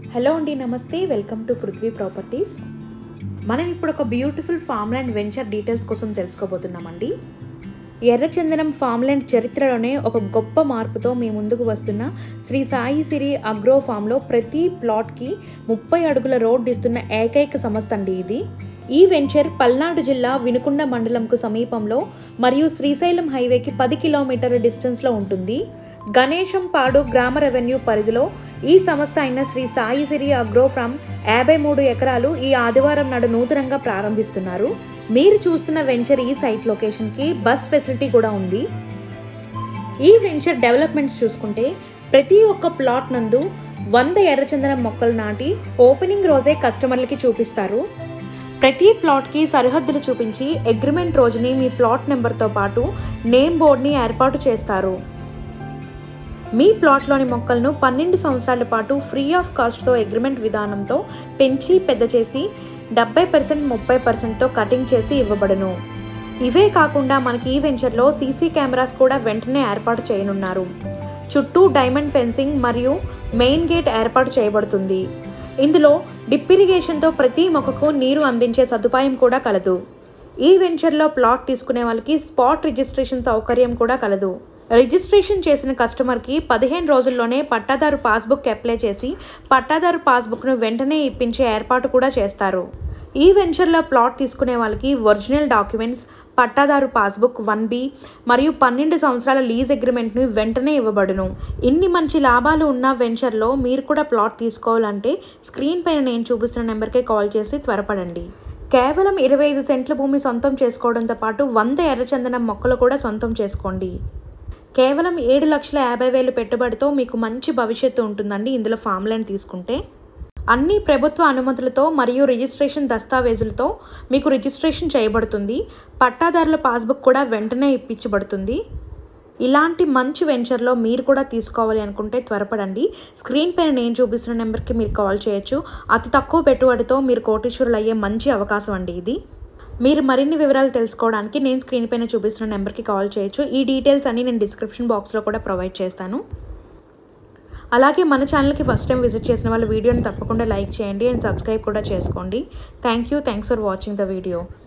hello అండి నమస్తే welcome to Prithvi properties మనం ఇప్పుడు ఒక బ్యూటిఫుల్ ఫామ్ల్యాండ్ వెంచర్ డీటెయిల్స్ కోసం తెలుసుకోబోతున్నామండి ఎర్రచందనం ఫామ్ల్యాండ్ చరిత్రలోనే ఒక గొప్ప మార్పుతో మీ ముందుకు వస్తున్న శ్రీ సాయి సిరి అగ్రో ఫామ్లో ప్రతి ప్లాట్కి ముప్పై అడుగుల రోడ్ ఇస్తున్న ఏకైక సంస్థ అండి ఇది ఈ వెంచర్ పల్నాడు జిల్లా వినుకొండ మండలంకు సమీపంలో మరియు శ్రీశైలం హైవేకి పది కిలోమీటర్ల డిస్టెన్స్లో ఉంటుంది గణేశం పాడు గ్రామ రెవెన్యూ పరిధిలో ఈ సంస్థ అయిన శ్రీ సాయి సిరి అగ్రో ఫ్రమ్ యాభై మూడు ఎకరాలు ఈ ఆదివారం నాడు నూతనంగా ప్రారంభిస్తున్నారు మీరు చూస్తున్న వెంచర్ ఈ సైట్ లొకేషన్కి బస్ ఫెసిలిటీ కూడా ఉంది ఈ వెంచర్ డెవలప్మెంట్స్ చూసుకుంటే ప్రతి ఒక్క ప్లాట్ నందు వంద ఎర్రచందనం మొక్కలు నాటి ఓపెనింగ్ రోజే కస్టమర్లకి చూపిస్తారు ప్రతి ప్లాట్కి సరిహద్దులు చూపించి అగ్రిమెంట్ రోజుని మీ ప్లాట్ నెంబర్తో పాటు నేమ్ బోర్డ్ని ఏర్పాటు చేస్తారు మీ ప్లాట్లోని మొక్కలను పన్నెండు సంవత్సరాల పాటు ఫ్రీ ఆఫ్ కాస్ట్తో అగ్రిమెంట్ విధానంతో పెంచి పెద్ద చేసి డెబ్బై పర్సెంట్ ముప్పై పర్సెంట్తో కటింగ్ చేసి ఇవ్వబడును ఇవే కాకుండా మనకి ఈ వెంచర్లో సీసీ కెమెరాస్ కూడా వెంటనే ఏర్పాటు చేయనున్నారు చుట్టూ డైమండ్ ఫెన్సింగ్ మరియు మెయిన్ గేట్ ఏర్పాటు చేయబడుతుంది ఇందులో డిప్ ఇరిగేషన్తో ప్రతి మొక్కకు నీరు అందించే సదుపాయం కూడా కలదు ఈ వెంచర్లో ప్లాట్ తీసుకునే వాళ్ళకి స్పాట్ రిజిస్ట్రేషన్ సౌకర్యం కూడా కలదు రిజిస్ట్రేషన్ చేసిన కస్టమర్కి పదిహేను రోజుల్లోనే పట్టాదారు పాస్బుక్ అప్లై చేసి పట్టాదారు పాస్బుక్ను వెంటనే ఇప్పించే ఏర్పాటు కూడా చేస్తారు ఈ వెంచర్లో ప్లాట్ తీసుకునే వాళ్ళకి ఒరిజినల్ డాక్యుమెంట్స్ పట్టాదారు పాస్బుక్ వన్ బి మరియు పన్నెండు సంవత్సరాల లీజ్ అగ్రిమెంట్ను వెంటనే ఇవ్వబడును ఇన్ని మంచి లాభాలు ఉన్న వెంచర్లో మీరు కూడా ప్లాట్ తీసుకోవాలంటే స్క్రీన్ పైన నేను చూపిస్తున్న నెంబర్కే కాల్ చేసి త్వరపడండి కేవలం ఇరవై ఐదు సెంట్ల భూమి సొంతం చేసుకోవడంతో పాటు వంద ఎర్రచందనం మొక్కలు కూడా సొంతం చేసుకోండి కేవలం ఏడు లక్షల యాభై వేలు పెట్టుబడితో మీకు మంచి భవిష్యత్తు ఉంటుందండి ఇందులో ఫామ్ ల్యాండ్ తీసుకుంటే అన్ని ప్రభుత్వ అనుమతులతో మరియు రిజిస్ట్రేషన్ దస్తావేజులతో మీకు రిజిస్ట్రేషన్ చేయబడుతుంది పట్టాదారుల పాస్బుక్ కూడా వెంటనే ఇప్పించబడుతుంది ఇలాంటి మంచి వెంచర్లో మీరు కూడా తీసుకోవాలి అనుకుంటే త్వరపడండి స్క్రీన్ పైన నేను చూపిస్తున్న నెంబర్కి మీరు కాల్ చేయొచ్చు అతి తక్కువ పెట్టుబడితో మీరు కోటీశ్వరులు అయ్యే మంచి అవకాశం అండి ఇది మీరు మరిన్ని వివరాలు తెలుసుకోవడానికి నేను స్క్రీన్ పైన చూపిస్తున్న నెంబర్కి కాల్ చేయొచ్చు ఈ డీటెయిల్స్ అన్ని నేను డిస్క్రిప్షన్ బాక్స్లో కూడా ప్రొవైడ్ చేస్తాను అలాగే మన ఛానల్కి ఫస్ట్ టైం విజిట్ చేసిన వాళ్ళు వీడియోని తప్పకుండా లైక్ చేయండి అండ్ సబ్స్క్రైబ్ కూడా చేసుకోండి thank you thanks for watching the video